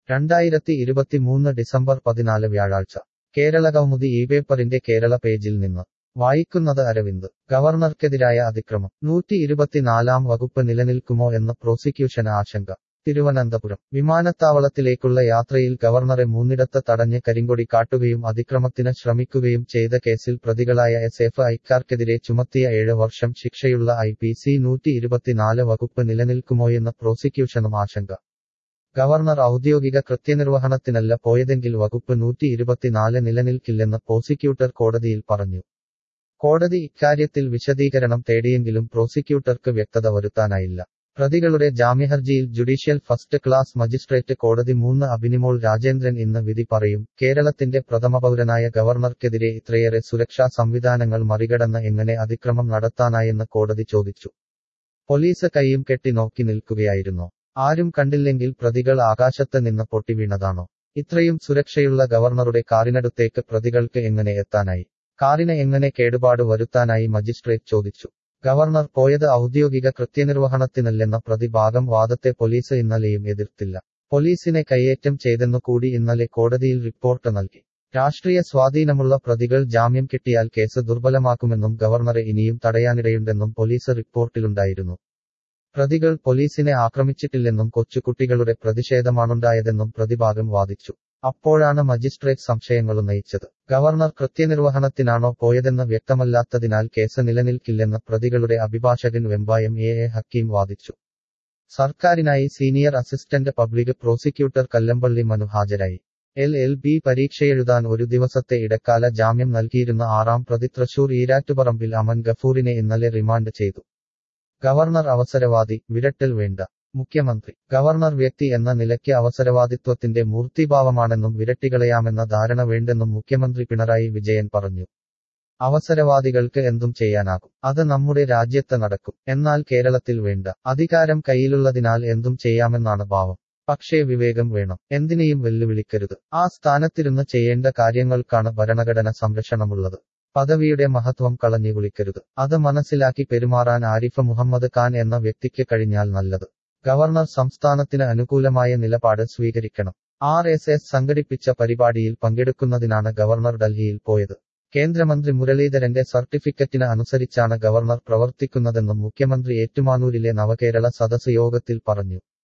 രണ്ടായിരത്തി ഇരുപത്തിമൂന്ന് ഡിസംബർ പതിനാല് വ്യാഴാഴ്ച കേരള കൗമുദി ഈ പേപ്പറിന്റെ കേരള പേജിൽ നിന്ന് വായിക്കുന്നത് അരവിന്ദ് ഗവർണർക്കെതിരായ അതിക്രമം നൂറ്റി ഇരുപത്തിനാലാം വകുപ്പ് നിലനിൽക്കുമോ എന്ന് പ്രോസിക്യൂഷന് ആശങ്ക തിരുവനന്തപുരം വിമാനത്താവളത്തിലേക്കുള്ള യാത്രയിൽ ഗവർണറെ മൂന്നിടത്ത് തടഞ്ഞ് കരിങ്കൊടി കാട്ടുകയും അതിക്രമത്തിന് ശ്രമിക്കുകയും ചെയ്ത കേസിൽ പ്രതികളായ എസ് എഫ് ഐക്കാർക്കെതിരെ ചുമത്തിയ ഏഴ് വർഷം ശിക്ഷയുള്ള ഐ പി സി നൂറ്റി ഇരുപത്തിനാല് വകുപ്പ് നിലനിൽക്കുമോയെന്ന് പ്രോസിക്യൂഷനും ആശങ്ക ഗവർണർ ഔദ്യോഗിക കൃത്യനിർവഹണത്തിനല്ല പോയതെങ്കിൽ വകുപ്പ് നൂറ്റി ഇരുപത്തിനാല് നിലനിൽക്കില്ലെന്ന് പ്രോസിക്യൂട്ടർ കോടതിയിൽ പറഞ്ഞു കോടതി ഇക്കാര്യത്തിൽ വിശദീകരണം തേടിയെങ്കിലും പ്രോസിക്യൂട്ടർക്ക് വ്യക്തത വരുത്താനായില്ല പ്രതികളുടെ ജാമ്യഹർജിയിൽ ജുഡീഷ്യൽ ഫസ്റ്റ് ക്ലാസ് മജിസ്ട്രേറ്റ് കോടതി മൂന്ന് അഭിനിമോൾ രാജേന്ദ്രൻ ഇന്ന് വിധി പറയും കേരളത്തിന്റെ പ്രഥമ പൗരനായ ഗവർണർക്കെതിരെ ഇത്രയേറെ സുരക്ഷാ സംവിധാനങ്ങൾ മറികടന്ന് എങ്ങനെ അതിക്രമം നടത്താനായെന്ന് കോടതി ചോദിച്ചു പോലീസ് കൈയും കെട്ടി നോക്കി നിൽക്കുകയായിരുന്നോ ആരും കണ്ടില്ലെങ്കിൽ പ്രതികൾ ആകാശത്ത് നിന്ന് പൊട്ടിവീണതാണോ ഇത്രയും സുരക്ഷയുള്ള ഗവർണറുടെ കാറിനടുത്തേക്ക് പ്രതികൾക്ക് എങ്ങനെ എത്താനായി കാറിന് എങ്ങനെ കേടുപാട് വരുത്താനായി മജിസ്ട്രേറ്റ് ചോദിച്ചു ഗവർണർ പോയത് ഔദ്യോഗിക കൃത്യനിർവഹണത്തിനല്ലെന്ന പ്രതിഭാഗം വാദത്തെ പോലീസ് ഇന്നലെയും എതിർത്തില്ല പോലീസിനെ കയ്യേറ്റം ചെയ്തെന്നു കൂടി ഇന്നലെ കോടതിയിൽ റിപ്പോർട്ട് നൽകി രാഷ്ട്രീയ സ്വാധീനമുള്ള പ്രതികൾ ജാമ്യം കിട്ടിയാൽ കേസ് ദുർബലമാക്കുമെന്നും ഗവർണറെ ഇനിയും തടയാനിടയുണ്ടെന്നും പോലീസ് റിപ്പോർട്ടിലുണ്ടായിരുന്നു പ്രതികൾ പോലീസിനെ ആക്രമിച്ചിട്ടില്ലെന്നും കൊച്ചുകുട്ടികളുടെ പ്രതിഷേധമാണുണ്ടായതെന്നും പ്രതിഭാഗം വാദിച്ചു അപ്പോഴാണ് മജിസ്ട്രേറ്റ് സംശയങ്ങളുന്നയിച്ചത് ഗവർണർ കൃത്യനിർവഹണത്തിനാണോ പോയതെന്ന് വ്യക്തമല്ലാത്തതിനാൽ കേസ് നിലനിൽക്കില്ലെന്ന് പ്രതികളുടെ അഭിഭാഷകൻ വെമ്പായം എ എ ഹക്കീം വാദിച്ചു സർക്കാരിനായി senior assistant public prosecutor Kallampally Manu ഹാജരായി എൽ എൽ ബി പരീക്ഷയെഴുതാൻ ഒരു ദിവസത്തെ ഇടക്കാല ജാമ്യം നൽകിയിരുന്ന ആറാം പ്രതി തൃശൂർ ഈരാറ്റുപറമ്പിൽ അമൻ ഗഫൂറിനെ ഇന്നലെ റിമാൻഡ് ചെയ്തു ഗവർണർ അവസരവാദി വിരട്ടൽ വേണ്ട മുഖ്യമന്ത്രി ഗവർണർ വ്യക്തി എന്ന നിലയ്ക്ക് അവസരവാദിത്വത്തിന്റെ മൂർത്തിഭാവമാണെന്നും വിരട്ടികളയാമെന്ന ധാരണ വേണ്ടെന്നും മുഖ്യമന്ത്രി പിണറായി വിജയൻ പറഞ്ഞു അവസരവാദികൾക്ക് എന്തും ചെയ്യാനാകും അത് നമ്മുടെ രാജ്യത്ത് നടക്കും എന്നാൽ കേരളത്തിൽ വേണ്ട അധികാരം കയ്യിലുള്ളതിനാൽ എന്തും ചെയ്യാമെന്നാണ് ഭാവം പക്ഷേ വിവേകം വേണം എന്തിനേയും വെല്ലുവിളിക്കരുത് ആ സ്ഥാനത്തിരുന്ന് ചെയ്യേണ്ട കാര്യങ്ങൾക്കാണ് ഭരണഘടന സംരക്ഷണമുള്ളത് പദവിയുടെ മഹത്വം കളഞ്ഞു വിളിക്കരുത് അത് മനസ്സിലാക്കി പെരുമാറാൻ ആരിഫ് മുഹമ്മദ് ഖാൻ എന്ന വ്യക്തിക്ക് കഴിഞ്ഞാൽ നല്ലത് ഗവർണർ സംസ്ഥാനത്തിന് അനുകൂലമായ നിലപാട് സ്വീകരിക്കണം ആർ എസ് എസ് സംഘടിപ്പിച്ച പരിപാടിയിൽ പങ്കെടുക്കുന്നതിനാണ് ഗവർണർ ഡൽഹിയിൽ പോയത് കേന്ദ്രമന്ത്രി മുരളീധരന്റെ സർട്ടിഫിക്കറ്റിന് അനുസരിച്ചാണ് ഗവർണർ പ്രവർത്തിക്കുന്നതെന്നും മുഖ്യമന്ത്രി ഏറ്റുമാനൂരിലെ നവകേരള സദസ് യോഗത്തിൽ പറഞ്ഞു